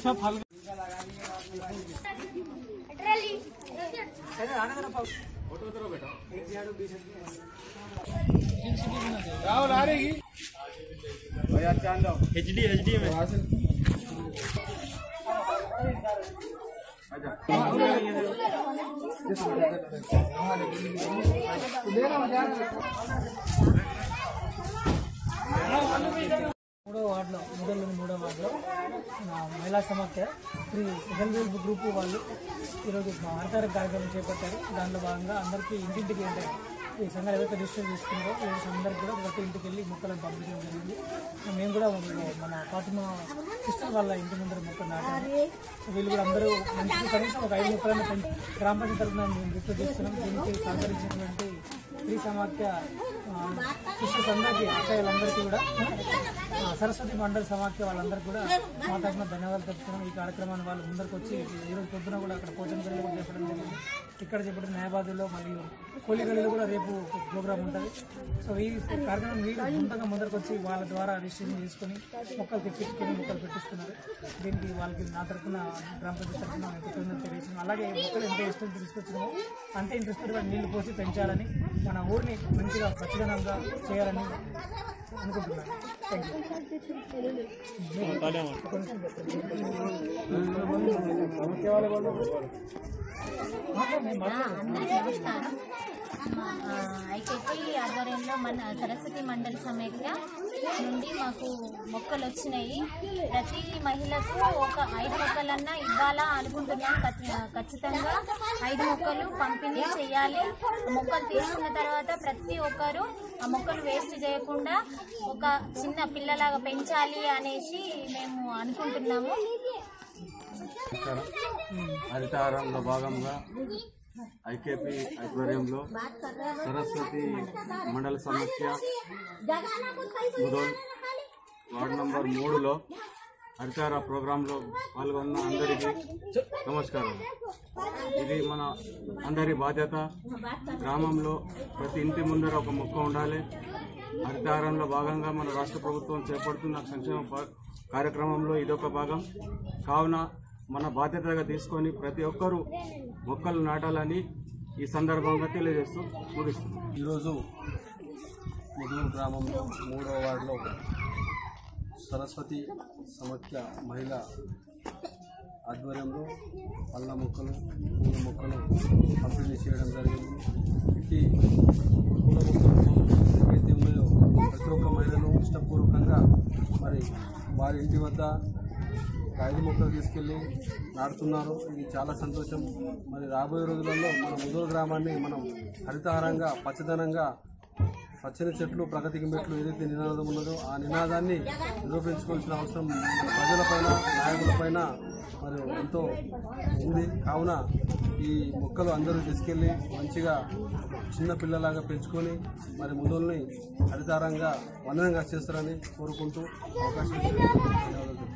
HD HD में మూడో వార్డులో మూడోలోని మూడో వార్డులో మా మహిళా సమాఖ్య శ్రీ సెకండ్ వెల్ఫ్ గ్రూప్ వాళ్ళు ఈరోజు మా ఆధార కార్యక్రమం చేపట్టారు దాంట్లో భాగంగా అందరికీ ఇంటింటికి అంటే ఈ సంఘాలు ఏదైతే రిజిస్టర్ చేసుకుందో లేడీస్ అందరికీ కూడా ప్రతి ఇంటికి వెళ్ళి మొక్కలను పంపించడం జరిగింది మేము కూడా మన ఫాతిమా సిస్టర్ వాళ్ళ ఇంటి ముందర మొక్కలు నాటాము వీళ్ళు కూడా అందరూ మంచి కనీసం ఒక ఐదు మొక్కలను పెంచి గ్రామ పంచాయతీ తరఫున మేము రిక్వెస్ట్ చేస్తున్నాం దీనికి సహకరించినటువంటి స్త్రీ సమాఖ్య సిస్టర్స్ అందరికీ అక్కయ్యలందరికీ కూడా ఆ, సరస్వతి మండలి సమాఖ్య వాళ్ళందరికీ కూడా మా తరఫున ధన్యవాదాలు తెలుపుతున్నాం ఈ కార్యక్రమాన్ని వాళ్ళు ముందరికి వచ్చి ఈ రోజు పొద్దున కూడా అక్కడ భోజనం గదిలో కూడా చెప్పడం జరిగింది ఇక్కడ చెప్పిన న్యాయవాదుల్లో మరియు కోలిగల్లిలో కూడా రేపు ఒక ప్రోగ్రామ్ ఉంటుంది సో ఈ కార్యక్రమం వీళ్ళు సొంతంగా ముందరికి వచ్చి వాళ్ళ ద్వారా రిజిస్ట్రేషన్ చేసుకొని మొక్కలు తెప్పించుకొని మొక్కలు పెట్టిస్తున్నారు దీనికి వాళ్ళకి నా తరఫున గ్రామ పంచాయతీ తరఫున మేము కృతజ్ఞతలు తెలియజేస్తున్నాం అలాగే మొక్కలు ఎంత ఇష్టం తీసుకొచ్చినామో అంతే ఇంట్రెస్టెడ్గా నీళ్లు పోసి పెంచాలని మన ఊరిని మంచిగా పచ్చదనంగా చేయాలని అనుకుంటున్నాను థ్యాంక్ అందరికీ నమస్కారం ఐకేపీ ఆధ్వర్యంలో మన సరస్వతి మండలి సమైక్య నుండి మాకు మొక్కలు వచ్చినాయి ప్రతి మహిళకు ఒక ఐదు మొక్కలన్నా ఇవ్వాలా అనుకుంటున్నాం ఖచ్చి- ఖచ్చితంగా ఐదు మొక్కలు పంపిణీ చేయాలి ఆ మొక్కలు తీసుకున్న తర్వాత ప్రతి ఒక్కరు ఆ మొక్కలు వేస్ట్ చేయకుండా ఒక చిన్న పిల్లలాగా పెంచాలి అనేసి మేము అనుకుంటున్నాము హరితారంలో భాగంగా ఐకేపీ ఆధ్వర్యంలో సరస్వతి మండల సమస్య ముదోల్ వార్డు నంబర్ మూడులో హరితార ప్రోగ్రాంలో పాల్గొన్న అందరికీ నమస్కారం ఇది మన అందరి బాధ్యత గ్రామంలో ప్రతి ఇంటి ముందర ఒక మొక్క ఉండాలి హరితారంలో భాగంగా మన రాష్ట్ర ప్రభుత్వం చేపడుతున్న సంక్షేమ ప- కార్యక్రమంలో ఇదొక భాగం కావున మన బాధ్యతగా తీసుకొని ప్రతి ఒక్కరూ మొక్కలు నాటాలని ఈ సందర్భంగా తెలియజేస్తూ ముగిస్తున్నాం ఈరోజు ముదూరు గ్రామంలో మూడవ వార్డులో సరస్వతి సమాఖ్య మహిళ ఆధ్వర్యంలో పళ్ళ మొక్కలు పూల మొక్కలు పంపిణీ చేయడం జరిగింది ఇట్టి పూల మొక్కలు ఏవైతే ఉన్నాయో ప్రతి ఒక్క మహిళలు ఇష్టపూర్వకంగా మరి వారి ఇంటి వద్ద ఐదు మొక్కలు తీసుకెళ్ళి నాటుతున్నారు ఇది చాలా సంతోషం మరి రాబోయే రోజులలో మన ముదూరు గ్రామాన్ని మనం హరితహారంగా పచ్చదనంగా పచ్చని చెట్లు ప్రగతికి మెట్లు ఏదైతే నినాదం ఉన్నదో ఆ నినాదాన్ని నిరూపించుకోవాల్సిన అవసరం మన ప్రజలపైన నాయకులపైన మరి ఎంతో ఉంది కావున ఈ మొక్కలు అందరూ తీసుకెళ్ళి మంచిగా చిన్న పిల్లలాగా పెంచుకొని మరి ముదుల్ని హరితారంగా వందనంగా చేస్తారని కోరుకుంటూ అవకాశం ఇచ్చినందుకు ధన్యవాదాలు